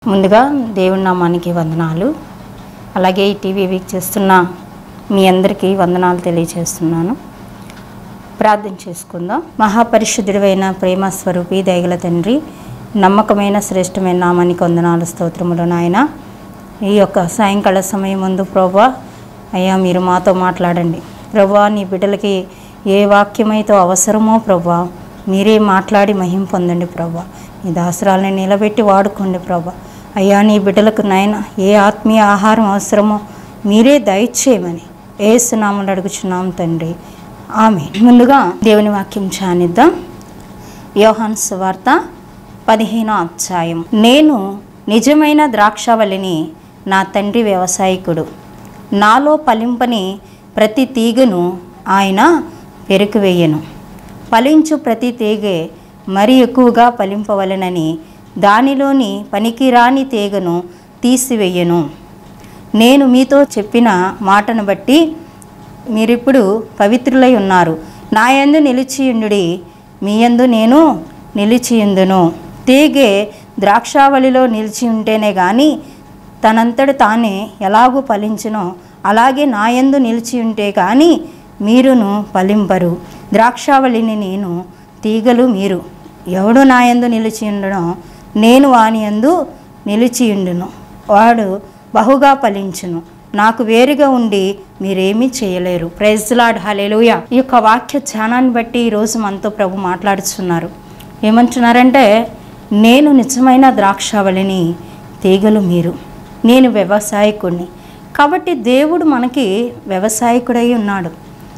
ముందుగా దేవుడి నామానికి వందనాలు అలాగే ఈ టీవీ వీక్ చేస్తున్న మీ అందరికీ వందనాలు తెలియజేస్తున్నాను ప్రార్థన చేసుకుందాం మహాపరిశుద్ధుడైన ప్రేమ స్వరూపి దయగల తండ్రి నమ్మకమైన శ్రేష్టమైన నామానికి వందనాలు స్తోత్రములు నాయన ఈ యొక్క సాయంకాల సమయం ముందు ప్రభా అయ్యా మీరు మాతో మాట్లాడండి ప్రభా నీ బిడ్డలకి ఏ వాక్యమైతే అవసరమో ప్రభా మీరే మాట్లాడి మహిం పొందండి ప్రభా నీ దాసరాలని నిలబెట్టి వాడుకోండి ప్రభా అయ్యా నీ బిడ్డలకు నాయన ఏ ఆత్మీయ ఆహారం అవసరమో మీరే దయచేయమని ఏసునామలు అడుగుచున్నాం తండ్రి ఆమె ముందుగా దేవుని వాక్యం ఛానిద్దాం యోహాన్ సువార్త పదిహేనో అధ్యాయం నేను నిజమైన ద్రాక్షవల్లిని నా తండ్రి వ్యవసాయకుడు నాలో ఫలింపని ప్రతి తీగను ఆయన పెరుకువేయను ఫలించు ప్రతి తీగె మరి ఎక్కువగా ఫలింపవలెనని దానిలోని పనికిరాని తీగను తీసివేయను నేను మీతో చెప్పిన మాటను బట్టి మీరిప్పుడు పవిత్రులై ఉన్నారు నా యందు నిలిచియుండుడి మీ యందు నేను నిలిచియుందును తీగే ద్రాక్షావళిలో నిలిచి ఉంటేనే కానీ తనంతట తానే ఎలాగూ ఫలించునో అలాగే నా యందు నిలిచి ఉంటే కానీ మీరును ఫలింపరు ద్రాక్షావళిని నేను తీగలు మీరు ఎవడు నా యందు నిలిచి ఉండనో నేను వాని యందు నిలిచియుండును వాడు బహుగా ఫలించును నాకు వేరుగా ఉండి మీరేమీ చేయలేరు ప్రైజ్లాడ్ హలెలుయ ఈ యొక్క వాక్య ధ్యానాన్ని బట్టి ఈరోజు మనతో ప్రభు మాట్లాడుతున్నారు ఏమంటున్నారంటే నేను నిజమైన ద్రాక్షావళిని తీగలు మీరు నేను వ్యవసాయకుడిని కాబట్టి దేవుడు మనకి వ్యవసాయకుడై ఉన్నాడు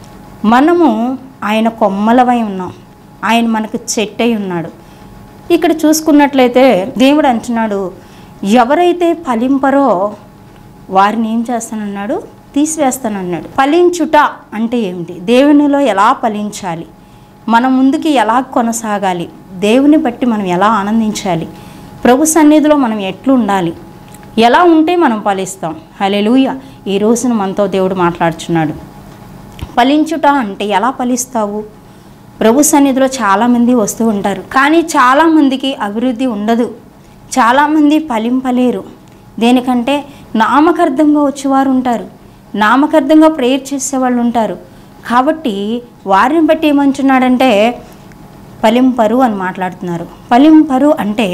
మనము ఆయన కొమ్మలవై ఉన్నాం ఆయన మనకు చెట్టై ఉన్నాడు ఇక్కడ చూసుకున్నట్లయితే దేవుడు అంటున్నాడు ఎవరైతే ఫలింపరో వారిని ఏం చేస్తానన్నాడు తీసివేస్తానన్నాడు ఫలించుట అంటే ఏమిటి దేవునిలో ఎలా ఫలించాలి మన ముందుకి ఎలా కొనసాగాలి దేవుని బట్టి మనం ఎలా ఆనందించాలి ప్రభు సన్నిధిలో మనం ఎట్లు ఉండాలి ఎలా ఉంటే మనం ఫలిస్తాం హలెలూయ ఈ రోజున మనతో దేవుడు మాట్లాడుచున్నాడు ఫలించుట అంటే ఎలా ఫలిస్తావు ప్రభు సన్నిధిలో చాలామంది వస్తూ ఉంటారు కానీ చాలామందికి అభివృద్ధి ఉండదు చాలామంది ఫలింపలేరు దేనికంటే నామకార్థంగా వచ్చేవారు ఉంటారు నామకార్థంగా ప్రేయర్ చేసేవాళ్ళు ఉంటారు కాబట్టి వారిని బట్టి ఏమంటున్నాడంటే ఫలింపరు అని మాట్లాడుతున్నారు ఫలింపరు అంటే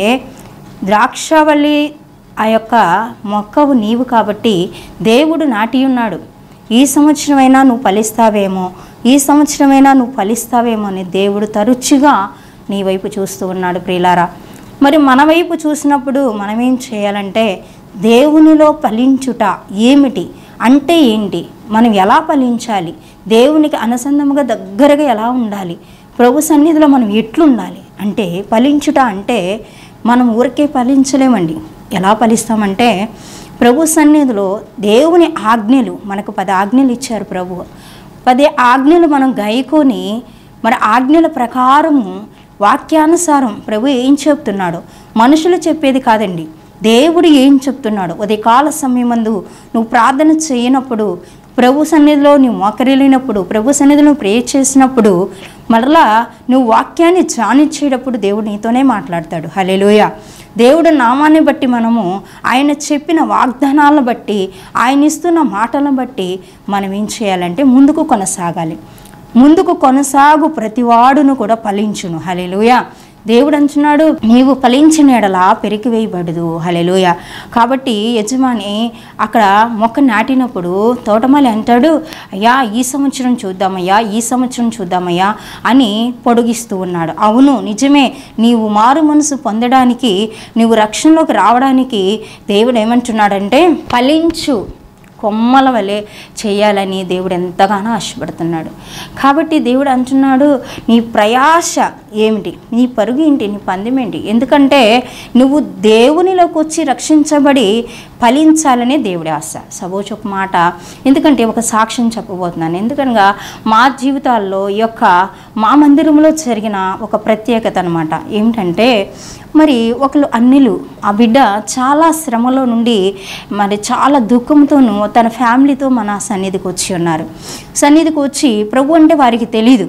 ద్రాక్షవల్లి ఆ యొక్క మొక్కవు నీవు కాబట్టి దేవుడు నాటి ఉన్నాడు ఈ సంవత్సరమైనా నువ్వు ఫలిస్తావేమో ఈ సంవత్సరమైనా నువ్వు ఫలిస్తావేమో అని దేవుడు తరచుగా నీ వైపు చూస్తూ ఉన్నాడు ప్రియులారా మరి మన వైపు చూసినప్పుడు మనం ఏం చేయాలంటే దేవునిలో ఫలించుట ఏమిటి అంటే ఏంటి మనం ఎలా ఫలించాలి దేవునికి అనుసంధముగా దగ్గరగా ఎలా ఉండాలి ప్రభు సన్నిధిలో మనం ఎట్లుండాలి అంటే ఫలించుట అంటే మనం ఊరికే ఫలించలేమండి ఎలా ఫలిస్తామంటే ప్రభు సన్నిధిలో దేవుని ఆజ్ఞలు మనకు పది ఆజ్ఞలు ఇచ్చారు ప్రభు పది ఆజ్ఞలు మనం గైకొని మరి ఆజ్ఞల ప్రకారము వాక్యానుసారం ప్రభు ఏం చెప్తున్నాడో మనుషులు చెప్పేది కాదండి దేవుడు ఏం చెప్తున్నాడు ఉదయకాల సమయమందు నువ్వు ప్రార్థన చేయనప్పుడు ప్రభు సన్నిధిలో నువ్వు మోకరిల్లినప్పుడు ప్రభు సన్నిధిలో నువ్వు ప్రే చేసినప్పుడు మరలా నువ్వు వాక్యాన్ని ధ్యానించేటప్పుడు దేవుడు నీతోనే మాట్లాడతాడు హలెలుయ దేవుడు నామాన్ని బట్టి మనము ఆయన చెప్పిన వాగ్దానాలను బట్టి ఆయన ఇస్తున్న మాటలను బట్టి మనం ఏం చేయాలంటే ముందుకు కొనసాగాలి ముందుకు కొనసాగు ప్రతివాడును కూడా ఫలించును హలెలుయ దేవుడు అంటున్నాడు నీవు ఫలించిన ఎడలా పెరికి వేయబడదు హలెలుయ కాబట్టి యజమాని అక్కడ మొక్క నాటినప్పుడు తోటమాలి అంటాడు అయ్యా ఈ సంవత్సరం చూద్దామయ్యా ఈ సంవత్సరం చూద్దామయ్యా అని పొడిగిస్తూ ఉన్నాడు అవును నిజమే నీవు మారు మనసు పొందడానికి నీవు రక్షణలోకి రావడానికి దేవుడు ఏమంటున్నాడంటే ఫలించు కొమ్మల వలె చేయాలని దేవుడు ఎంతగానో ఆశపడుతున్నాడు కాబట్టి దేవుడు అంటున్నాడు నీ ప్రయాస ఏమిటి నీ పరుగు ఏంటి నీ పందెం ఏంటి ఎందుకంటే నువ్వు దేవునిలోకి వచ్చి రక్షించబడి ఫలించాలనే దేవుడి ఆశ సపోజ్ ఒక మాట ఎందుకంటే ఒక సాక్ష్యం చెప్పబోతున్నాను ఎందుకనగా మా జీవితాల్లో ఈ యొక్క మా మందిరంలో జరిగిన ఒక ప్రత్యేకత అనమాట ఏమిటంటే మరి ఒకళ్ళు అన్నిలు ఆ బిడ్డ చాలా శ్రమలో నుండి మరి చాలా దుఃఖంతోనూ తన ఫ్యామిలీతో మన సన్నిధికి వచ్చి ఉన్నారు సన్నిధికి వచ్చి ప్రభు అంటే వారికి తెలీదు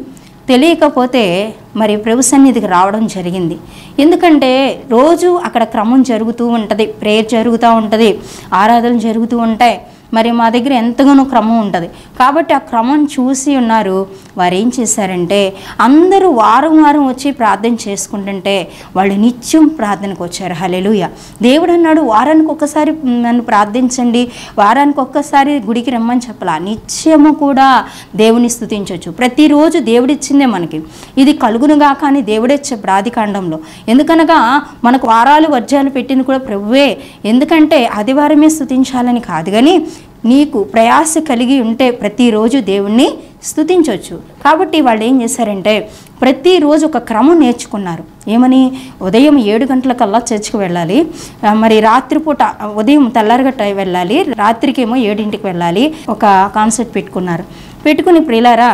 తెలియకపోతే మరి ప్రభు సన్నిధికి రావడం జరిగింది ఎందుకంటే రోజు అక్కడ క్రమం జరుగుతూ ఉంటుంది ప్రేయర్ జరుగుతూ ఉంటుంది ఆరాధనలు జరుగుతూ ఉంటాయి మరి మా దగ్గర ఎంతగానో క్రమం ఉంటుంది కాబట్టి ఆ క్రమం చూసి ఉన్నారు వారు ఏం చేశారంటే అందరూ వారం వారం వచ్చి ప్రార్థన చేసుకుంటుంటే వాళ్ళు నిత్యం ప్రార్థనకు వచ్చారు హలెలుయ దేవుడు అన్నాడు వారానికి ఒక్కసారి నన్ను ప్రార్థించండి వారానికి ఒక్కసారి గుడికి రమ్మని చెప్పలా నిత్యము కూడా దేవుని స్థుతించవచ్చు ప్రతిరోజు దేవుడిచ్చిందే మనకి ఇది కలుగునుగా కానీ దేవుడే చెప్పాడు ఆది కాండంలో ఎందుకనగా మనకు వారాలు వర్జాలు పెట్టింది కూడా ప్రభువే ఎందుకంటే ఆదివారమే స్థుతించాలని కాదు కానీ నీకు ప్రయాస కలిగి ఉంటే ప్రతిరోజు దేవుణ్ణి స్థుతించవచ్చు కాబట్టి వాళ్ళు ఏం చేశారంటే ప్రతిరోజు ఒక క్రమం నేర్చుకున్నారు ఏమని ఉదయం ఏడు గంటలకల్లా చర్చికి వెళ్ళాలి ఆ, మరి రాత్రిపూట ఉదయం తెల్లారగట్ట వెళ్ళాలి రాత్రికేమో ఏడింటికి వెళ్ళాలి ఒక కాన్సెప్ట్ పెట్టుకున్నారు పెట్టుకుని ప్రియులారా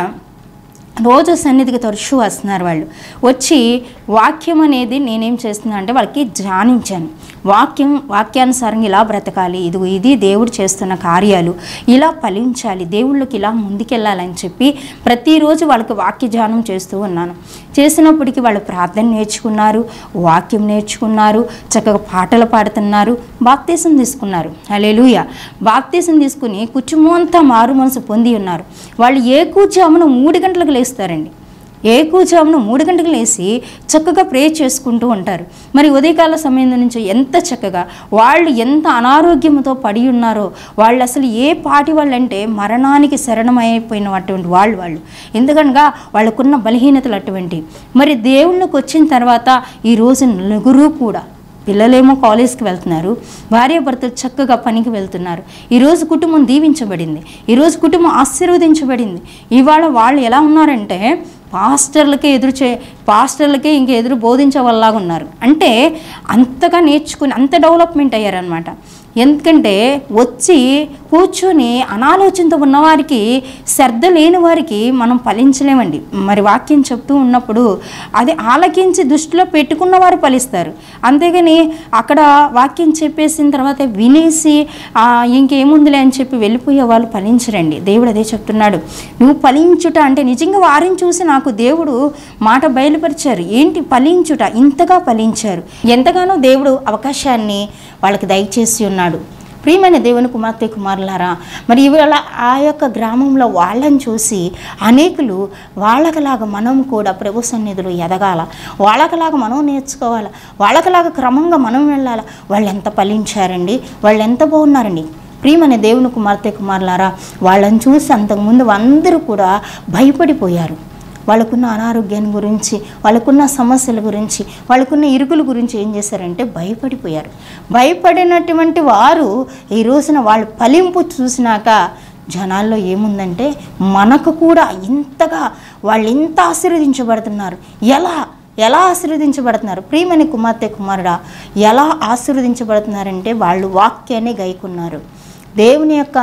రోజు సన్నిధికి తరచూ వస్తున్నారు వాళ్ళు వచ్చి వాక్యం అనేది నేనేం చేస్తున్నా అంటే వాళ్ళకి ధ్యానించాను వాక్యం వాక్యానుసారంగా ఇలా బ్రతకాలి ఇది ఇది దేవుడు చేస్తున్న కార్యాలు ఇలా ఫలించాలి దేవుళ్ళకి ఇలా ముందుకెళ్ళాలని చెప్పి ప్రతిరోజు వాళ్ళకి వాక్య ధ్యానం చేస్తూ ఉన్నాను చేసినప్పటికీ వాళ్ళు ప్రార్థన నేర్చుకున్నారు వాక్యం నేర్చుకున్నారు చక్కగా పాటలు పాడుతున్నారు బాప్తీసం తీసుకున్నారు అలెలుయ బాప్తీసం తీసుకుని కుటుంబం అంతా మారు మనసు పొంది ఉన్నారు వాళ్ళు ఏ కూర్చోమను మూడు గంటలకు లేస్తారండి ఏ కూర్చోమను మూడు గంటలకు లేచి చక్కగా ప్రే చేసుకుంటూ ఉంటారు మరి ఉదయకాల సమయం నుంచి ఎంత చక్కగా వాళ్ళు ఎంత అనారోగ్యంతో పడి ఉన్నారో వాళ్ళు అసలు ఏ పాటి వాళ్ళు అంటే మరణానికి శరణమైపోయినటువంటి వాళ్ళు వాళ్ళు ఎందుకనగా వాళ్ళకున్న బలహీనతలు అటువంటి మరి దేవుళ్ళకి వచ్చిన తర్వాత ఈ రోజు నలుగురు కూడా పిల్లలేమో కాలేజ్కి వెళ్తున్నారు భార్యాభర్తలు చక్కగా పనికి వెళ్తున్నారు ఈరోజు కుటుంబం దీవించబడింది ఈరోజు కుటుంబం ఆశీర్వదించబడింది ఇవాళ వాళ్ళు ఎలా ఉన్నారంటే పాస్టర్లకే ఎదురు చే పాస్టర్లకే ఇంక ఎదురు బోధించే వాళ్ళలాగా ఉన్నారు అంటే అంతగా నేర్చుకుని అంత డెవలప్మెంట్ అయ్యారనమాట ఎందుకంటే వచ్చి కూర్చొని అనాలోచనతో ఉన్నవారికి శ్రద్ధ లేని వారికి మనం ఫలించలేమండి మరి వాక్యం చెప్తూ ఉన్నప్పుడు అది ఆలకించి దృష్టిలో పెట్టుకున్న వారు ఫలిస్తారు అంతేగాని అక్కడ వాక్యం చెప్పేసిన తర్వాత వినేసి "ఆ, ఇంకేముందిలే అని చెప్పి వెళ్ళిపోయే వాళ్ళు ఫలించరండి దేవుడు అదే చెప్తున్నాడు నువ్వు ఫలించుట అంటే నిజంగా వారిని చూసి నాకు దేవుడు మాట బయలుపరిచారు ఏంటి ఫలించుట ఇంతగా ఫలించారు ఎంతగానో దేవుడు అవకాశాన్ని వాళ్ళకి దయచేసి ఉన్నాడు ప్రియమైన దేవుని కుమార్తె కుమారులారా మరి ఇవాళ ఆ యొక్క గ్రామంలో వాళ్ళని చూసి అనేకులు వాళ్ళకలాగా మనం కూడా ప్రభు సన్నిధిలో ఎదగాల వాళ్ళకలాగా మనం నేర్చుకోవాలి వాళ్ళకలాగా క్రమంగా మనం వెళ్ళాలి వాళ్ళు ఎంత ఫలించారండి వాళ్ళు ఎంత బాగున్నారండి ప్రియమైన దేవుని కుమార్తె కుమారులారా వాళ్ళని చూసి అంతకుముందు అందరూ కూడా భయపడిపోయారు వాళ్ళకున్న అనారోగ్యాన్ని గురించి వాళ్ళకున్న సమస్యల గురించి వాళ్ళకున్న ఇరుకుల గురించి ఏం చేశారంటే భయపడిపోయారు భయపడినటువంటి వారు ఈ రోజున వాళ్ళ ఫలింపు చూసినాక జనాల్లో ఏముందంటే మనకు కూడా ఇంతగా వాళ్ళు ఇంత ఆశీర్వదించబడుతున్నారు ఎలా ఎలా ఆశీర్వదించబడుతున్నారు ప్రియమని కుమార్తె కుమారుడా ఎలా ఆశీర్వదించబడుతున్నారంటే వాళ్ళు వాక్యాన్ని గైకున్నారు దేవుని యొక్క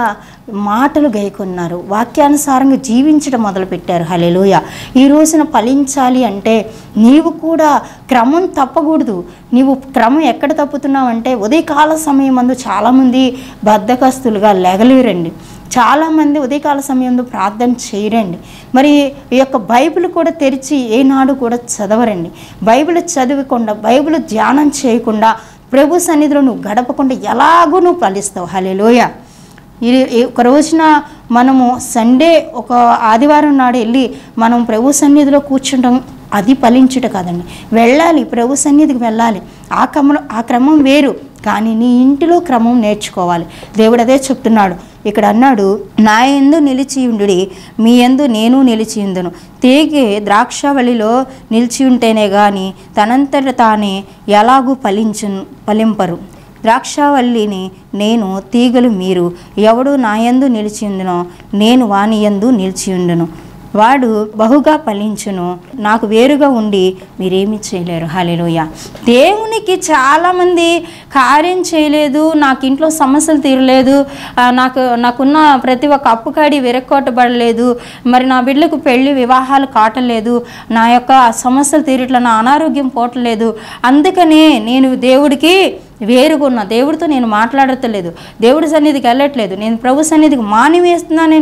మాటలు గైకొన్నారు వాక్యానుసారంగా జీవించడం మొదలుపెట్టారు హలెలుయ ఈ రోజున ఫలించాలి అంటే నీవు కూడా క్రమం తప్పకూడదు నీవు క్రమం ఎక్కడ తప్పుతున్నావు అంటే ఉదయకాల సమయం మందు చాలామంది బద్ధకస్తులుగా లెగలేరండి చాలామంది ఉదయకాల సమయంలో ప్రార్థన చేయరండి మరి ఈ యొక్క బైబిల్ కూడా తెరిచి ఏనాడు కూడా చదవరండి బైబిల్ చదవకుండా బైబిల్ ధ్యానం చేయకుండా ప్రభు సన్నిధిలో నువ్వు గడపకుండా ఎలాగో నువ్వు ఫలిస్తావు హలేలోయ ఈ ఈ ఒక రోజున మనము సండే ఒక ఆదివారం నాడు వెళ్ళి మనం ప్రభు సన్నిధిలో కూర్చుంటాం అది ఫలించుట కాదండి వెళ్ళాలి ప్రభు సన్నిధికి వెళ్ళాలి ఆ క్రమం ఆ క్రమం వేరు కానీ నీ ఇంటిలో క్రమం నేర్చుకోవాలి దేవుడు అదే చెప్తున్నాడు ఇక్కడ అన్నాడు నా ఎందు నిలిచి ఉండుడి మీ ఎందు నేను నిలిచి ఉందును తేగే ద్రాక్షవల్లిలో నిలిచి ఉంటేనే గాని తనంతట తానే ఎలాగూ ఫలించును ఫలింపరు ద్రాక్షవల్లిని నేను తీగలు మీరు ఎవడు నా యందు నిలిచి ఉండునో నేను వాని యందు నిలిచి ఉండును వాడు బహుగా ఫలించును నాకు వేరుగా ఉండి మీరేమీ చేయలేరు హల్లెలూయా దేవునికి చాలామంది కార్యం చేయలేదు నాకు ఇంట్లో సమస్యలు తీరలేదు ఆ, నాకు నాకున్న ప్రతి ఒక్క అప్పు కాడి విరక్కొట్టబడలేదు మరి నా బిడ్డలకు పెళ్లి వివాహాలు కాటలేదు నా యొక్క సమస్యలు తీరట్ల నా అనారోగ్యం పోవట్లేదు అందుకనే నేను దేవుడికి వేరుగా ఉన్నా దేవుడితో నేను మాట్లాడతలేదు దేవుడి సన్నిధికి వెళ్ళట్లేదు నేను ప్రభు సన్నిధికి మాని వేస్తున్నానని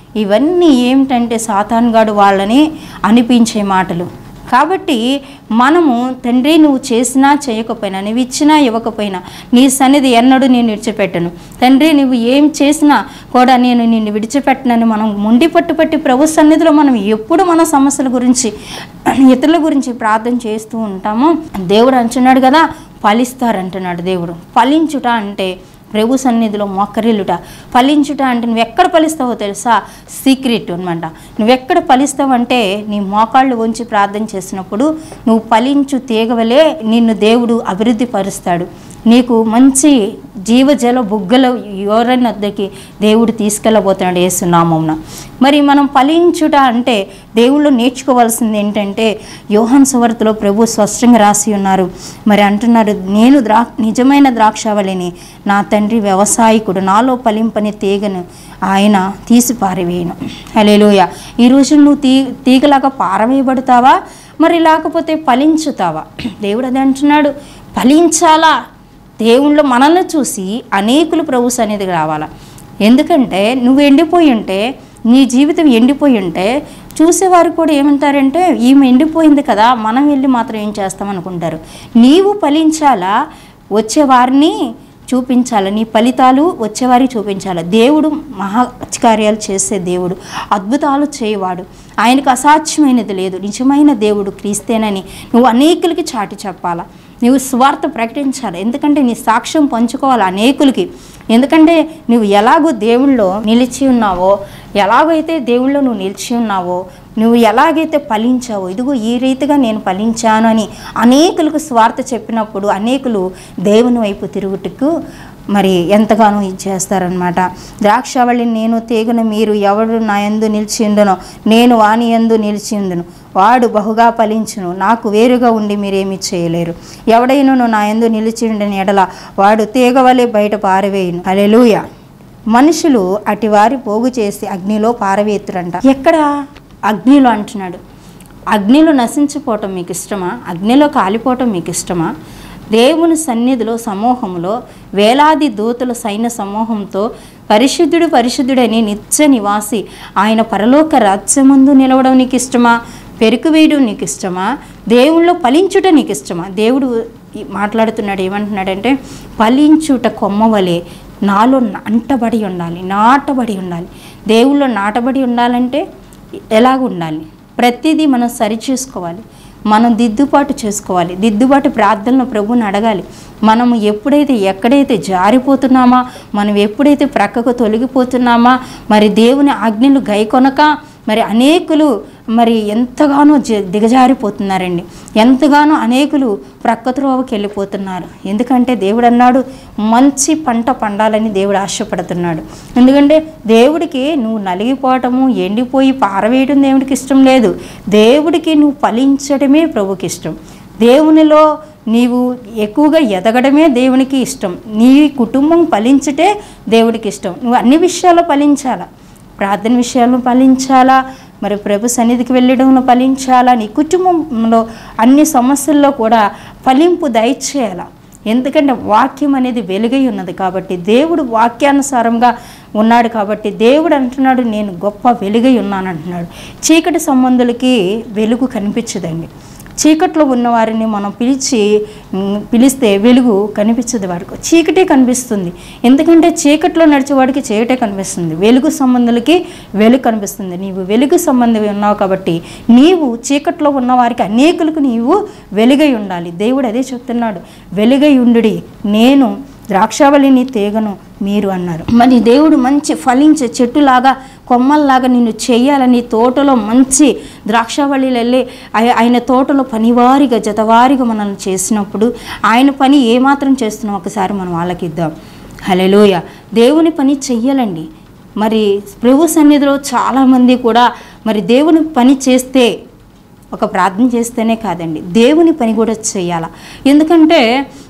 ఇవన్నీ ఏమిటంటే సాతాన్గాడు వాళ్ళని అనిపించే మాటలు కాబట్టి మనము తండ్రి నువ్వు చేసినా చేయకపోయినా నువ్వు ఇచ్చినా ఇవ్వకపోయినా నీ సన్నిధి ఎన్నడూ నేను విడిచిపెట్టను తండ్రి నువ్వు ఏం చేసినా కూడా నేను నిన్ను విడిచిపెట్టనని మనం ముండి పట్టుపట్టి ప్రభు సన్నిధిలో మనం ఎప్పుడు మన సమస్యల గురించి ఇతరుల గురించి ప్రార్థన చేస్తూ ఉంటామో దేవుడు అంటున్నాడు కదా ఫలిస్తారంటున్నాడు దేవుడు ఫలించుట అంటే ప్రభు సన్నిధిలో మొక్కరిల్లుట ఫలించుట అంటే నువ్వు ఎక్కడ ఫలిస్తావో తెలుసా సీక్రెట్ అనమాట నువ్వు ఎక్కడ ఫలిస్తావంటే నీ మోకాళ్ళు వంచి ప్రార్థన చేసినప్పుడు నువ్వు ఫలించు తీగవలే నిన్ను దేవుడు అభివృద్ధి పరుస్తాడు నీకు మంచి జీవజల బుగ్గల యోరని వద్దకి దేవుడు తీసుకెళ్ళబోతున్నాడు యేసునామంన మరి మనం ఫలించుట అంటే దేవుళ్ళు నేర్చుకోవాల్సింది ఏంటంటే యోహన్ సువార్తలో ప్రభు స్పష్టంగా రాసి ఉన్నారు మరి అంటున్నారు నేను ద్రా నిజమైన ద్రాక్షావళిని నా తండ్రి వ్యవసాయకుడు నాలో ఫలింపని తీగను ఆయన తీసి పారవేయను హలేలోయ ఈరోజు నువ్వు తీ తీగలాగా పారవేయబడతావా మరి లేకపోతే ఫలించుతావా దేవుడు అదే అంటున్నాడు ఫలించాలా దేవుళ్ళు మనల్ని చూసి అనేకులు ప్రభు సన్నిధికి రావాలా ఎందుకంటే నువ్వు ఎండిపోయి ఉంటే నీ జీవితం ఎండిపోయి ఉంటే చూసేవారు కూడా ఏమంటారంటే ఈమె ఎండిపోయింది కదా మనం వెళ్ళి మాత్రం ఏం చేస్తాం అనుకుంటారు నీవు ఫలించాలా వచ్చేవారిని చూపించాలి నీ ఫలితాలు వచ్చేవారికి చూపించాలి దేవుడు మహా కార్యాలు చేసే దేవుడు అద్భుతాలు చేయవాడు ఆయనకు అసాధ్యమైనది లేదు నిజమైన దేవుడు క్రీస్తేనని నువ్వు అనేకులకి చాటి చెప్పాలా నువ్వు స్వార్థ ప్రకటించాలి ఎందుకంటే నీ సాక్ష్యం పంచుకోవాలి అనేకులకి ఎందుకంటే నువ్వు ఎలాగో దేవుళ్ళో నిలిచి ఉన్నావో ఎలాగైతే దేవుళ్ళో నువ్వు నిలిచి ఉన్నావో నువ్వు ఎలాగైతే ఫలించావో ఇదిగో ఈ రీతిగా నేను ఫలించాను అని అనేకులకు స్వార్థ చెప్పినప్పుడు అనేకులు దేవుని వైపు తిరుగుటకు మరి ఎంతగానో ఇచ్చేస్తారనమాట ద్రాక్షావళిని నేను తీగను మీరు ఎవడు నా యందు నిలిచి ఉండునో నేను వాని యందు నిలిచి ఉందును వాడు బహుగా ఫలించును నాకు వేరుగా ఉండి మీరేమీ చేయలేరు ఎవడైనను నా యందు నిలిచి ఉండని ఎడల వాడు తీగవలే బయట పారవేయును అలెలుయ మనుషులు అటి వారి పోగు చేసి అగ్నిలో పారవేతురంట ఎక్కడ అగ్నిలో అంటున్నాడు అగ్నిలో నశించిపోవటం మీకు ఇష్టమా అగ్నిలో కాలిపోవటం మీకు ఇష్టమా దేవుని సన్నిధిలో సమూహంలో వేలాది దూతల సైన్య సమూహంతో పరిశుద్ధుడు పరిశుద్ధుడని నిత్య నివాసి ఆయన పరలోక రాజ్యమందు నిలవడం నీకు ఇష్టమా పెరుకు వేయడం నీకు ఇష్టమా దేవుళ్ళో ఫలించుట నీకు ఇష్టమా దేవుడు ఈ మాట్లాడుతున్నాడు ఏమంటున్నాడంటే ఫలించుట కొమ్మవలే నాలో అంటబడి ఉండాలి నాటబడి ఉండాలి దేవుళ్ళో నాటబడి ఉండాలంటే ఎలాగ ఉండాలి ప్రతిదీ మనం సరి చేసుకోవాలి మనం దిద్దుబాటు చేసుకోవాలి దిద్దుబాటు ప్రార్థనలు ప్రభుని అడగాలి మనము ఎప్పుడైతే ఎక్కడైతే జారిపోతున్నామా మనం ఎప్పుడైతే ప్రక్కకు తొలగిపోతున్నామా మరి దేవుని ఆజ్ఞలు గైకొనక మరి అనేకులు మరి ఎంతగానో జ దిగజారిపోతున్నారండి ఎంతగానో అనేకులు ప్రక్కత్రోవకి వెళ్ళిపోతున్నారు ఎందుకంటే దేవుడు అన్నాడు మంచి పంట పండాలని దేవుడు ఆశపడుతున్నాడు ఎందుకంటే దేవుడికి నువ్వు నలిగిపోవటము ఎండిపోయి పారవేయడం దేవుడికి ఇష్టం లేదు దేవుడికి నువ్వు ఫలించడమే ప్రభుకి ఇష్టం దేవునిలో నీవు ఎక్కువగా ఎదగడమే దేవునికి ఇష్టం నీ కుటుంబం ఫలించుటే దేవుడికి ఇష్టం నువ్వు అన్ని విషయాల్లో ఫలించాలా ప్రార్థన విషయాల్లో ఫలించాలా మరి ప్రభు సన్నిధికి వెళ్ళడంలో ఫలించాలా నీ కుటుంబంలో అన్ని సమస్యల్లో కూడా ఫలింపు దయచేయాలా ఎందుకంటే వాక్యం అనేది వెలుగై ఉన్నది కాబట్టి దేవుడు వాక్యానుసారంగా ఉన్నాడు కాబట్టి దేవుడు అంటున్నాడు నేను గొప్ప వెలుగై ఉన్నాను అంటున్నాడు చీకటి సంబంధులకి వెలుగు కనిపించదండి చీకట్లో ఉన్న వారిని మనం పిలిచి ఉమ్, పిలిస్తే వెలుగు కనిపించదు వారికి చీకటే కనిపిస్తుంది ఎందుకంటే చీకట్లో నడిచేవాడికి చీకటే కనిపిస్తుంది వెలుగు సంబంధులకి వెలుగు కనిపిస్తుంది నీవు వెలుగు సంబంధం ఉన్నావు కాబట్టి నీవు చీకట్లో ఉన్న వారికి అనేకులకు నీవు వెలుగై ఉండాలి దేవుడు అదే చెప్తున్నాడు వెలుగై ఉండుడి నేను ద్రాక్షావళిని తీగను మీరు అన్నారు మరి దేవుడు మంచి ఫలించే చెట్టులాగా కొమ్మల్లాగా నిన్ను చేయాలని తోటలో మంచి ద్రాక్షావళిలు వెళ్ళి ఆయ- ఆయన తోటలో పనివారిగా జతవారిగా మనల్ని చేసినప్పుడు ఆయన పని ఏమాత్రం చేస్తున్నాం ఒకసారి మనం వాళ్ళకి ఇద్దాం హలోయ దేవుని పని చెయ్యాలండి మరి ప్రభు సన్నిధిలో చాలామంది కూడా మరి దేవుని పని చేస్తే ఒక ప్రార్థన చేస్తేనే కాదండి దేవుని పని కూడా చేయాల ఎందుకంటే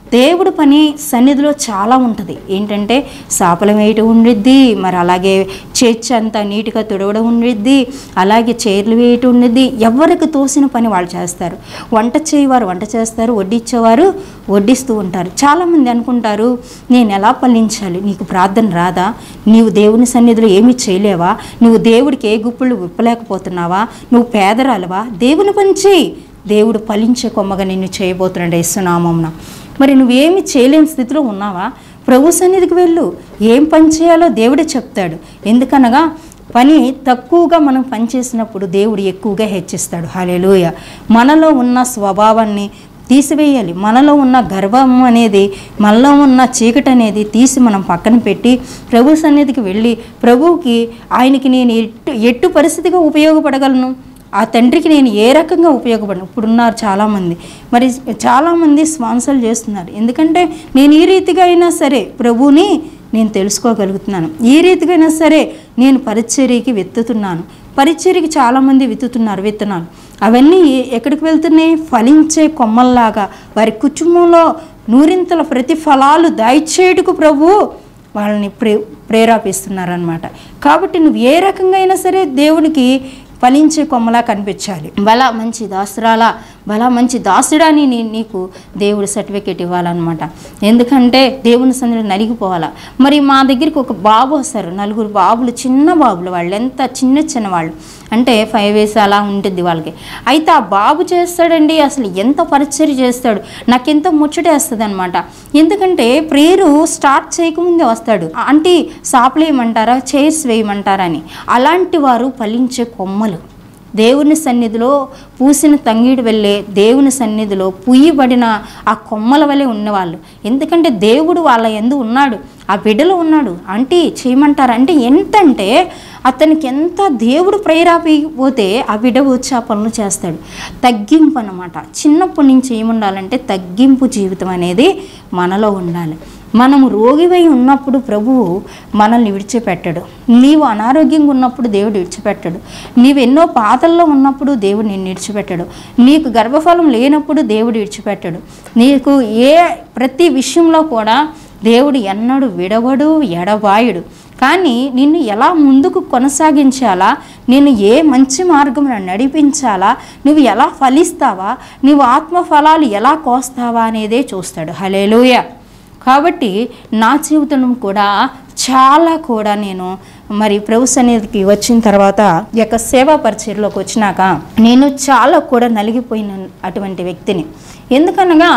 దేవుడు పని సన్నిధిలో చాలా ఉంటుంది ఏంటంటే సాపలం వేయటం ఉండిద్ది మరి అలాగే చర్చ్ అంతా నీట్గా తుడవడం ఉండిద్ది అలాగే చైర్లు వేయటం ఉండిద్ది ఎవరికి తోసిన పని వాళ్ళు చేస్తారు వంట చేయవారు వంట చేస్తారు వడ్డిచ్చేవారు వడ్డిస్తూ ఉంటారు చాలామంది అనుకుంటారు నేను ఎలా ఫలించాలి నీకు ప్రార్థన రాదా నీవు దేవుని సన్నిధిలో ఏమీ చేయలేవా నువ్వు దేవుడికి ఏ గుప్పులు విప్పలేకపోతున్నావా నువ్వు పేదరాలవా దేవుని పని చేయి దేవుడు ఫలించే కొమ్మగా నిన్ను చేయబోతున్నాడు యేసునామంన మరి నువ్వేమి చేయలేని స్థితిలో ఉన్నావా ప్రభు సన్నిధికి వెళ్ళు ఏం పని చేయాలో దేవుడే చెప్తాడు ఎందుకనగా పని తక్కువగా మనం పని చేసినప్పుడు దేవుడు ఎక్కువగా హెచ్చిస్తాడు హాలేలుయ మనలో ఉన్న స్వభావాన్ని తీసివేయాలి మనలో ఉన్న గర్వం అనేది మనలో ఉన్న చీకటి అనేది తీసి మనం పక్కన పెట్టి ప్రభు సన్నిధికి వెళ్ళి ప్రభువుకి ఆయనకి నేను ఎట్టు ఎట్టు పరిస్థితిగా ఉపయోగపడగలను ఆ తండ్రికి నేను ఏ రకంగా ఉపయోగపడను ఇప్పుడున్నారు చాలామంది మరి చాలామంది స్పాన్సర్లు చేస్తున్నారు ఎందుకంటే నేను ఈ రీతిగా అయినా సరే ప్రభువుని నేను తెలుసుకోగలుగుతున్నాను ఈ రీతిగా అయినా సరే నేను పరిచర్యకి వెతుతున్నాను పరిచర్యకి చాలామంది విత్తుతున్నారు విత్తనాలు అవన్నీ ఎక్కడికి వెళ్తున్నాయి ఫలించే కొమ్మల్లాగా వారి కుటుంబంలో నూరింతల ప్రతిఫలాలు దయచేటుకు ప్రభు వాళ్ళని ప్రే ప్రేరేపిస్తున్నారనమాట కాబట్టి నువ్వు ఏ రకంగా అయినా సరే దేవునికి ఫలించే కొమ్మలా కనిపించాలి బల మంచి దాసురాలా బల మంచి దాసుడాని నీ నీకు దేవుడు సర్టిఫికేట్ ఇవ్వాలన్నమాట ఎందుకంటే దేవుని సందులో నలిగిపోవాలా మరి మా దగ్గరికి ఒక బాబు వస్తారు నలుగురు బాబులు చిన్న బాబులు వాళ్ళు ఎంత చిన్న చిన్న వాళ్ళు అంటే ఫైవ్ ఇయర్స్ అలా ఉంటుంది వాళ్ళకి అయితే ఆ బాబు చేస్తాడండి అసలు ఎంత పరిచయం చేస్తాడు నాకెంతో ముచ్చటేస్తుంది అనమాట ఎందుకంటే ప్రేయరు స్టార్ట్ చేయకముందే వస్తాడు అంటే సాపులు వేయమంటారా చైర్స్ వేయమంటారా అని అలాంటి వారు ఫలించే కొమ్మలు దేవుని సన్నిధిలో పూసిన తంగిడి వెళ్ళే దేవుని సన్నిధిలో పుయ్యబడిన ఆ కొమ్మల వలె ఉన్నవాళ్ళు ఎందుకంటే దేవుడు వాళ్ళ ఎందు ఉన్నాడు ఆ బిడ్డలో ఉన్నాడు అంటే చేయమంటారు అంటే ఎంతంటే అతనికి ఎంత దేవుడు ప్రేరాపిపోతే ఆ బిడ్డ వచ్చి ఆ పనులు చేస్తాడు తగ్గింపు అనమాట చిన్నప్పటి నుంచి ఏముండాలంటే తగ్గింపు జీవితం అనేది మనలో ఉండాలి మనము రోగివై ఉన్నప్పుడు ప్రభువు మనల్ని విడిచిపెట్టడు నీవు అనారోగ్యంగా ఉన్నప్పుడు దేవుడు విడిచిపెట్టడు నీవు ఎన్నో బాధల్లో ఉన్నప్పుడు దేవుడు నిన్ను విడిచిపెట్టడు నీకు గర్భఫలం లేనప్పుడు దేవుడు విడిచిపెట్టడు నీకు ఏ ప్రతి విషయంలో కూడా దేవుడు ఎన్నడు విడవడు ఎడబాయుడు కానీ నిన్ను ఎలా ముందుకు కొనసాగించాలా నేను ఏ మంచి మార్గంలో నడిపించాలా నువ్వు ఎలా ఫలిస్తావా నువ్వు ఆత్మ ఫలాలు ఎలా కోస్తావా అనేదే చూస్తాడు హలేలుయ కాబట్టి నా జీవితం కూడా చాలా కూడా నేను మరి ప్రభు సన్నిధికి వచ్చిన తర్వాత ఈ యొక్క సేవా పరిచయలోకి వచ్చినాక నేను చాలా కూడా నలిగిపోయిన అటువంటి వ్యక్తిని ఎందుకనగా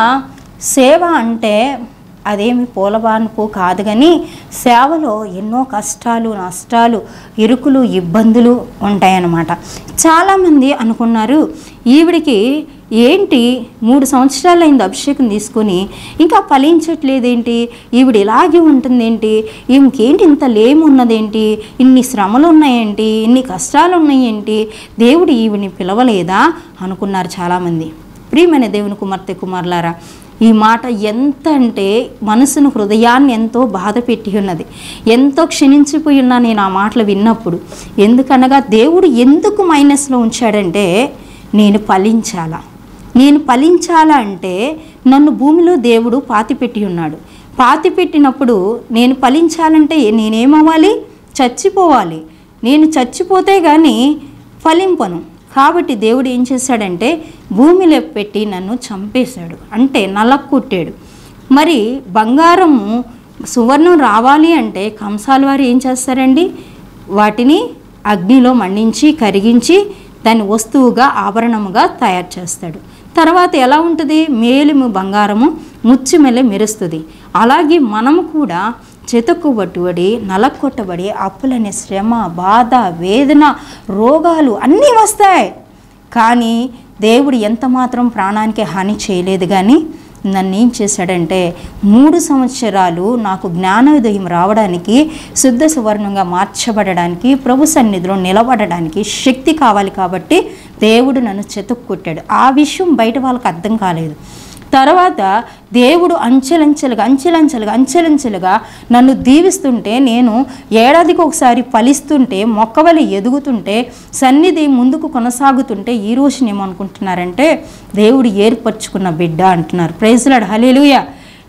సేవ అంటే అదేమి పూలబానుపు కాదు కానీ సేవలో ఎన్నో కష్టాలు నష్టాలు ఇరుకులు ఇబ్బందులు ఉంటాయన్నమాట చాలామంది అనుకున్నారు ఈవిడికి ఏంటి మూడు సంవత్సరాలు అయింది అభిషేకం తీసుకొని ఇంకా ఫలించట్లేదేంటి ఈవిడ ఇలాగే ఉంటుందేంటి ఈమెకేంటి ఇంత లేము ఉన్నదేంటి ఇన్ని శ్రమలు ఉన్నాయేంటి ఇన్ని కష్టాలు ఉన్నాయేంటి దేవుడు ఈవిని పిలవలేదా అనుకున్నారు చాలామంది ప్రియమైన దేవుని కుమార్తె కుమారులారా ఈ మాట ఎంత అంటే మనసును హృదయాన్ని ఎంతో బాధ పెట్టి ఉన్నది ఎంతో క్షణించిపోయి ఉన్నా నేను ఆ మాటలు విన్నప్పుడు ఎందుకనగా దేవుడు ఎందుకు మైనస్లో ఉంచాడంటే నేను ఫలించాలా నేను ఫలించాలా అంటే నన్ను భూమిలో దేవుడు పాతిపెట్టి ఉన్నాడు పాతిపెట్టినప్పుడు నేను ఫలించాలంటే నేనేమవ్వాలి చచ్చిపోవాలి నేను చచ్చిపోతే కానీ ఫలింపను కాబట్టి దేవుడు ఏం చేశాడంటే భూమిలో పెట్టి నన్ను చంపేశాడు అంటే నలక్కొట్టాడు మరి బంగారము సువర్ణం రావాలి అంటే కంసాల వారు ఏం చేస్తారండి వాటిని అగ్నిలో మండించి కరిగించి దాన్ని వస్తువుగా ఆభరణముగా తయారు చేస్తాడు తర్వాత ఎలా ఉంటుంది మేలిము బంగారము ముచ్చిమెల్ల మెరుస్తుంది అలాగే మనము కూడా చెతక్కుబట్టుబడి నలక్కొట్టబడి అప్పులనే శ్రమ బాధ వేదన రోగాలు అన్నీ వస్తాయి కానీ దేవుడు ఎంత మాత్రం ప్రాణానికి హాని చేయలేదు కానీ నన్ను ఏం చేశాడంటే మూడు సంవత్సరాలు నాకు జ్ఞానోదయం రావడానికి శుద్ధ సువర్ణంగా మార్చబడడానికి ప్రభు సన్నిధిలో నిలబడడానికి శక్తి కావాలి కాబట్టి దేవుడు నన్ను చెతుక్కొట్టాడు ఆ విషయం బయట వాళ్ళకి అర్థం కాలేదు తర్వాత దేవుడు అంచెలంచెలుగా అంచెలంచెలుగా అంచెలంచెలుగా నన్ను దీవిస్తుంటే నేను ఏడాదికి ఒకసారి ఫలిస్తుంటే మొక్కవలి ఎదుగుతుంటే సన్నిధి ముందుకు కొనసాగుతుంటే ఈ రోజున ఏమనుకుంటున్నారంటే దేవుడు ఏర్పరచుకున్న బిడ్డ అంటున్నారు ప్రైజ్లాడ్ హలేలుయ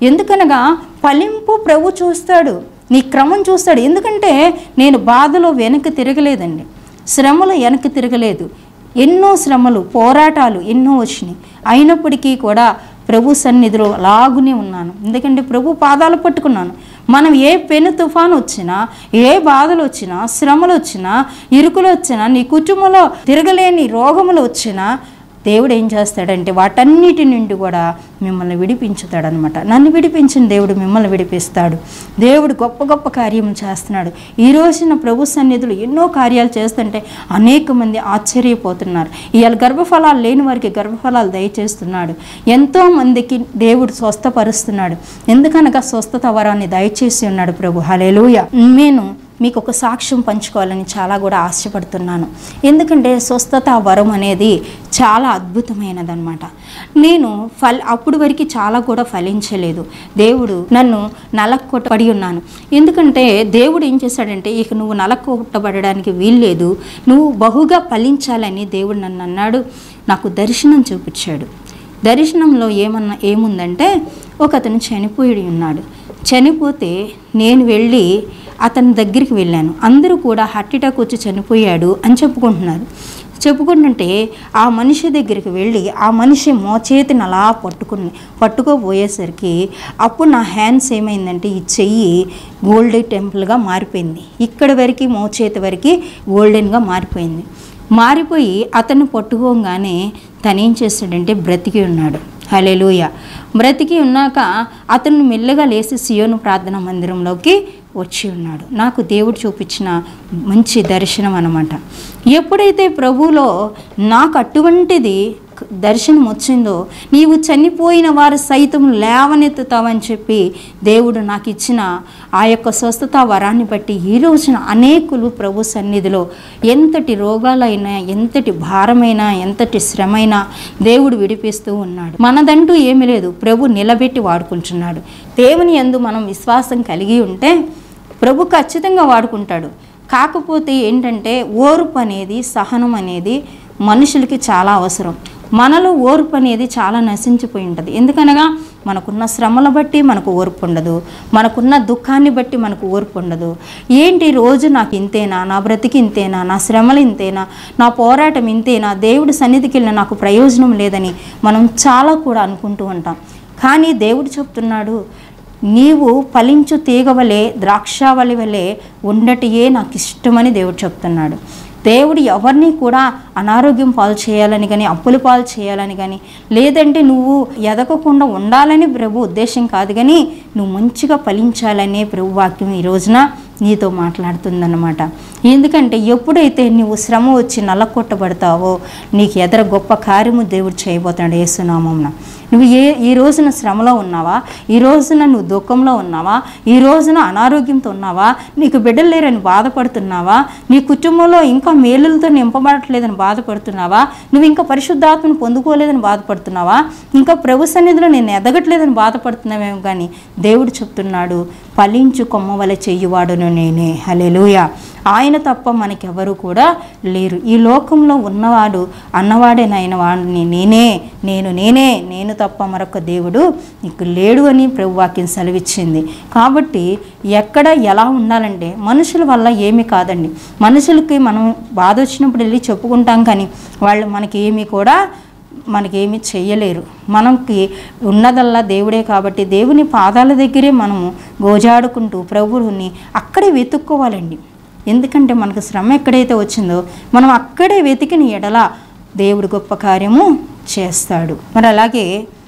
ఎందుకనగా ఫలింపు ప్రభు చూస్తాడు నీ క్రమం చూస్తాడు ఎందుకంటే నేను బాధలో వెనక్కి తిరగలేదండి శ్రమలు వెనక్కి తిరగలేదు ఎన్నో శ్రమలు పోరాటాలు ఎన్నో వచ్చినాయి అయినప్పటికీ కూడా ప్రభు సన్నిధిలో లాగునే ఉన్నాను ఎందుకంటే ప్రభు పాదాలు పట్టుకున్నాను మనం ఏ పెను తుఫాను వచ్చినా ఏ బాధలు వచ్చినా శ్రమలు వచ్చినా ఇరుకులు వచ్చినా నీ కుటుంబంలో తిరగలేని రోగములు వచ్చినా దేవుడు ఏం చేస్తాడంటే వాటన్నిటి నుండి కూడా మిమ్మల్ని విడిపించుతాడనమాట నన్ను విడిపించిన దేవుడు మిమ్మల్ని విడిపిస్తాడు దేవుడు గొప్ప గొప్ప కార్యము చేస్తున్నాడు ఈ రోజున ప్రభు సన్నిధులు ఎన్నో కార్యాలు చేస్తుంటే అనేక మంది ఆశ్చర్యపోతున్నారు ఇవాళ గర్భఫలాలు లేని వారికి గర్భఫలాలు దయచేస్తున్నాడు ఎంతో మందికి దేవుడు స్వస్థపరుస్తున్నాడు ఎందుకనగా స్వస్థత వరాన్ని దయచేసి ఉన్నాడు ప్రభు హలేలుయ నేను మీకు ఒక సాక్ష్యం పంచుకోవాలని చాలా కూడా ఆశపడుతున్నాను ఎందుకంటే స్వస్థత వరం అనేది చాలా అద్భుతమైనదన్నమాట నేను ఫల్ అప్పుడు వరకు చాలా కూడా ఫలించలేదు దేవుడు నన్ను నలక్కొట్టబడి ఉన్నాను ఎందుకంటే దేవుడు ఏం చేశాడంటే ఇక నువ్వు నలక్కొట్టబడడానికి వీల్లేదు నువ్వు బహుగా ఫలించాలని దేవుడు నన్ను అన్నాడు నాకు దర్శనం చూపించాడు దర్శనంలో ఏమన్నా ఏముందంటే ఒక అతను చనిపోయి ఉన్నాడు చనిపోతే నేను వెళ్ళి అతని దగ్గరికి వెళ్ళాను అందరూ కూడా హార్ట్ అటాక్ వచ్చి చనిపోయాడు అని చెప్పుకుంటున్నారు చెప్పుకుంటుంటే ఆ మనిషి దగ్గరికి వెళ్ళి ఆ మనిషి మోచేతిని అలా పట్టుకుని పట్టుకోపోయేసరికి అప్పుడు నా హ్యాండ్స్ ఏమైందంటే ఈ చెయ్యి గోల్డెన్ టెంపుల్గా మారిపోయింది ఇక్కడ వరకు మోచేతి వరకు గోల్డెన్గా మారిపోయింది మారిపోయి అతన్ని పట్టుకోగానే తనేం చేస్తాడంటే బ్రతికి ఉన్నాడు హలెలూయ బ్రతికి ఉన్నాక అతను మెల్లగా లేచి సియోను ప్రార్థన మందిరంలోకి వచ్చి ఉన్నాడు నాకు దేవుడు చూపించిన మంచి దర్శనం అన్నమాట ఎప్పుడైతే ప్రభువులో నాకు అటువంటిది దర్శనం వచ్చిందో నీవు చనిపోయిన వారు సైతం లేవనెత్తుతావని చెప్పి దేవుడు నాకు ఇచ్చిన ఆ యొక్క స్వస్థత వరాన్ని బట్టి ఈ రోజున అనేకులు ప్రభు సన్నిధిలో ఎంతటి రోగాలైనా ఎంతటి భారమైనా ఎంతటి శ్రమైనా దేవుడు విడిపిస్తూ ఉన్నాడు మనదంటూ ఏమీ లేదు ప్రభు నిలబెట్టి వాడుకుంటున్నాడు దేవుని యందు మనం విశ్వాసం కలిగి ఉంటే ప్రభు ఖచ్చితంగా వాడుకుంటాడు కాకపోతే ఏంటంటే ఓర్పు అనేది సహనం అనేది మనుషులకి చాలా అవసరం మనలో ఓర్పు అనేది చాలా నశించిపోయి ఉంటుంది ఎందుకనగా మనకున్న శ్రమల బట్టి మనకు ఓర్పు ఉండదు మనకున్న దుఃఖాన్ని బట్టి మనకు ఓర్పు ఉండదు ఏంటి రోజు నాకు ఇంతేనా నా బ్రతికి ఇంతేనా నా శ్రమలు ఇంతేనా నా పోరాటం ఇంతేనా దేవుడి సన్నిధికి వెళ్ళిన నాకు ప్రయోజనం లేదని మనం చాలా కూడా అనుకుంటూ ఉంటాం కానీ దేవుడు చెప్తున్నాడు నీవు ఫలించు తీగవలే ద్రాక్షావళి వలె ఉండటియే నాకు ఇష్టమని దేవుడు చెప్తున్నాడు దేవుడు ఎవరిని కూడా అనారోగ్యం పాలు చేయాలని కానీ అప్పుల పాలు చేయాలని కానీ లేదంటే నువ్వు ఎదగకుండా ఉండాలని ప్రభు ఉద్దేశం కాదు కానీ నువ్వు మంచిగా ఫలించాలనే ప్రభు వాక్యం ఈ రోజున నీతో మాట్లాడుతుందన్నమాట ఎందుకంటే ఎప్పుడైతే నువ్వు శ్రమ వచ్చి నల్లకొట్టబడతావో నీకు ఎదర గొప్ప కార్యము దేవుడు చేయబోతాడు ఏసునామంన నువ్వు ఏ ఈ రోజున శ్రమలో ఉన్నావా ఈ రోజున నువ్వు దుఃఖంలో ఉన్నావా ఈ రోజున అనారోగ్యంతో ఉన్నావా నీకు బిడ్డలు లేరని బాధపడుతున్నావా నీ కుటుంబంలో ఇంకా మేలులతో నింపబడట్లేదని బాధపడుతున్నావా నువ్వు ఇంకా పరిశుద్ధాత్మను పొందుకోలేదని బాధపడుతున్నావా ఇంకా ప్రభు సన్నిధిలో నేను ఎదగట్లేదని బాధపడుతున్నావేమో కానీ దేవుడు చెప్తున్నాడు ఫలించు కొమ్మ వలె చెయ్యువాడును నేనే హలెలుయ ఆయన తప్ప మనకెవరు కూడా లేరు ఈ లోకంలో ఉన్నవాడు అన్నవాడేనైన వాడిని నేనే నేను నేనే నేను తప్ప మరొక దేవుడు నీకు లేడు అని ప్రభు వాక్యం సెలవిచ్చింది కాబట్టి ఎక్కడ ఎలా ఉండాలంటే మనుషుల వల్ల ఏమీ కాదండి మనుషులకి మనం బాధ వచ్చినప్పుడు వెళ్ళి చెప్పుకుంటాం కానీ వాళ్ళు మనకి ఏమీ కూడా మనకేమి చెయ్యలేరు మనకి ఉన్నదల్లా దేవుడే కాబట్టి దేవుని పాదాల దగ్గరే మనము గోజాడుకుంటూ ప్రభువుని అక్కడే వెతుక్కోవాలండి ఎందుకంటే మనకు శ్రమ ఎక్కడైతే వచ్చిందో మనం అక్కడే వెతికిన ఎడల దేవుడు గొప్ప కార్యము చేస్తాడు మరి అలాగే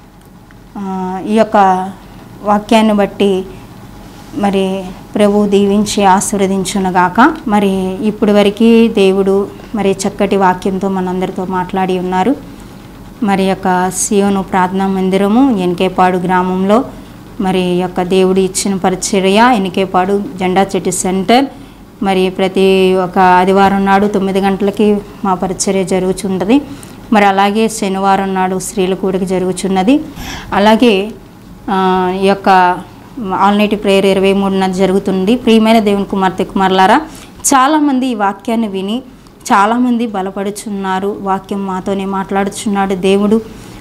ఆ, ఈ యొక్క వాక్యాన్ని బట్టి మరి ప్రభు దీవించి ఆశీర్వదించునగాక మరి ఇప్పటి వరకు దేవుడు మరి చక్కటి వాక్యంతో మనందరితో మాట్లాడి ఉన్నారు మరి యొక్క సియోను ప్రార్థనా మందిరము ఎన్కేపాడు గ్రామంలో మరి యొక్క దేవుడు ఇచ్చిన పరిచర్య ఎన్కేపాడు జెండా చెట్టు సెంటర్ మరి ప్రతి ఒక ఆదివారం నాడు తొమ్మిది గంటలకి మా పరిచర్య జరుగుచుంటుంది మరి అలాగే శనివారం నాడు స్త్రీల కూడికి జరుగుచున్నది అలాగే ఆ, ఈ యొక్క ఆల్ నైట్ ప్రేయర్ ఇరవై మూడున జరుగుతుంది ప్రియమైన దేవుని కుమార్తె కుమారులారా చాలామంది ఈ వాక్యాన్ని విని చాలామంది బలపడుచున్నారు వాక్యం మాతోనే మాట్లాడుచున్నాడు దేవుడు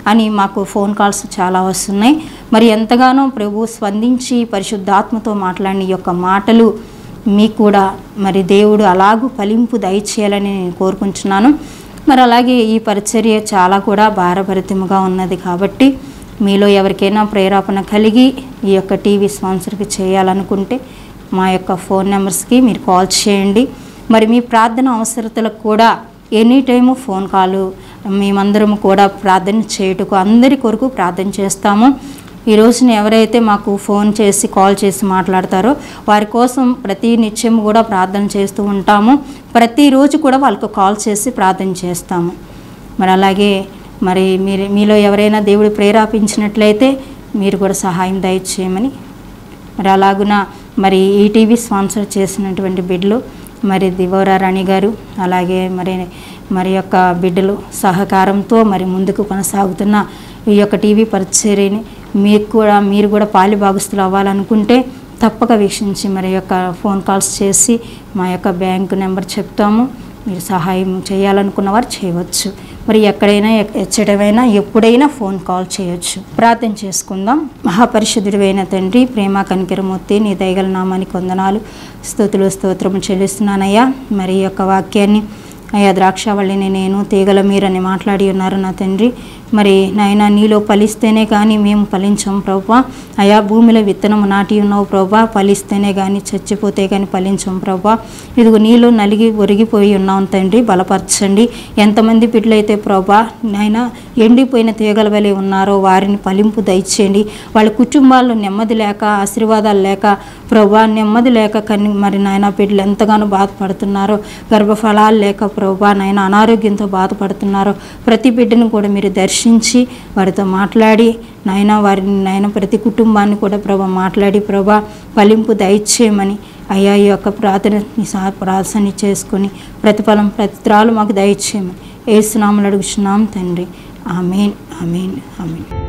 అని మాకు ఫోన్ కాల్స్ చాలా వస్తున్నాయి మరి ఎంతగానో ప్రభు స్పందించి పరిశుద్ధాత్మతో మాట్లాడిన ఈ యొక్క మాటలు మీకు కూడా మరి దేవుడు అలాగూ ఫలింపు దయచేయాలని నేను కోరుకుంటున్నాను మరి అలాగే ఈ పరిచర్య చాలా కూడా భారభరితముగా ఉన్నది కాబట్టి మీలో ఎవరికైనా ప్రేరేపణ కలిగి ఈ యొక్క టీవీ స్పాన్సర్కి చేయాలనుకుంటే మా యొక్క ఫోన్ నెంబర్స్కి మీరు కాల్ చేయండి మరి మీ ప్రార్థన అవసరతలకు కూడా ఎనీ టైము ఫోన్ కాలు మేమందరం కూడా ప్రార్థన చేయుటకు అందరి కొరకు ప్రార్థన చేస్తాము ఈ రోజున ఎవరైతే మాకు ఫోన్ చేసి కాల్ చేసి మాట్లాడతారో వారి కోసం ప్రతి నిత్యం కూడా ప్రార్థన చేస్తూ ఉంటాము ప్రతిరోజు కూడా వాళ్ళకు కాల్ చేసి ప్రార్థన చేస్తాము మరి అలాగే మరి మీరు మీలో ఎవరైనా దేవుడు ప్రేరేపించినట్లయితే మీరు కూడా సహాయం దయచేయమని మరి అలాగున మరి ఈటీవీ స్పాన్సర్ చేసినటువంటి బిడ్డలు మరి దివోరా రాణి గారు అలాగే మరి మరి యొక్క బిడ్డలు సహకారంతో మరి ముందుకు కొనసాగుతున్న ఈ యొక్క టీవీ పరిచర్యని మీకు కూడా మీరు కూడా పాలి భాగస్తులు అవ్వాలనుకుంటే తప్పక వీక్షించి మరి యొక్క ఫోన్ కాల్స్ చేసి మా యొక్క బ్యాంకు నెంబర్ చెప్తాము మీరు సహాయం చేయాలనుకున్న వారు చేయవచ్చు మరి ఎక్కడైనా ఎక్- ఎచ్చటమైనా ఎప్పుడైనా ఫోన్ కాల్ చేయొచ్చు ప్రార్థన చేసుకుందాం మహాపరిశుద్ధుడైన తండ్రి ప్రేమ కనికరమూర్తి నీ దయగల నామానికి వందనాలు స్తుతులు స్తోత్రము చెల్లిస్తున్నానయ్యా మరి ఈ యొక్క వాక్యాన్ని అయ్యా ద్రాక్షవల్లిని నేను తీగల మీరని మాట్లాడి ఉన్నారు నా తండ్రి మరి నాయన నీలో ఫలిస్తేనే కానీ మేము ఫలించాం ప్రభా అయా భూమిలో విత్తనము నాటి ఉన్నావు ప్రభా ఫలిస్తేనే కానీ చచ్చిపోతే కానీ ఫలించాం ప్రభా ఇదిగో నీలో నలిగి ఒరిగిపోయి ఉన్నాం తండ్రి బలపరచండి ఎంతమంది బిడ్డలైతే ప్రభా నాయన ఎండిపోయిన తీగల వలె ఉన్నారో వారిని ఫలింపు దయచేయండి వాళ్ళ కుటుంబాల్లో నెమ్మది లేక ఆశీర్వాదాలు లేక ప్రభా నెమ్మది లేక కన్ని మరి నాయన బిడ్డలు ఎంతగానో బాధపడుతున్నారో గర్భఫలాలు లేక ప్రభా నాయన అనారోగ్యంతో బాధపడుతున్నారో ప్రతి బిడ్డను కూడా మీరు దర్శించి వారితో మాట్లాడి నాయన వారిని నాయన ప్రతి కుటుంబాన్ని కూడా ప్రభా మాట్లాడి ప్రభా ఫలింపు దయచేయమని అయ్యా ఈ యొక్క ప్రార్థన నీ సహా ప్రార్థన చేసుకొని ప్రతిఫలం ప్రతిత్రాలు మాకు దయచేయమని ఏసునామలు అడుగుచున్నాం తండ్రి ఆమెన్ ఆమెన్ ఆమెన్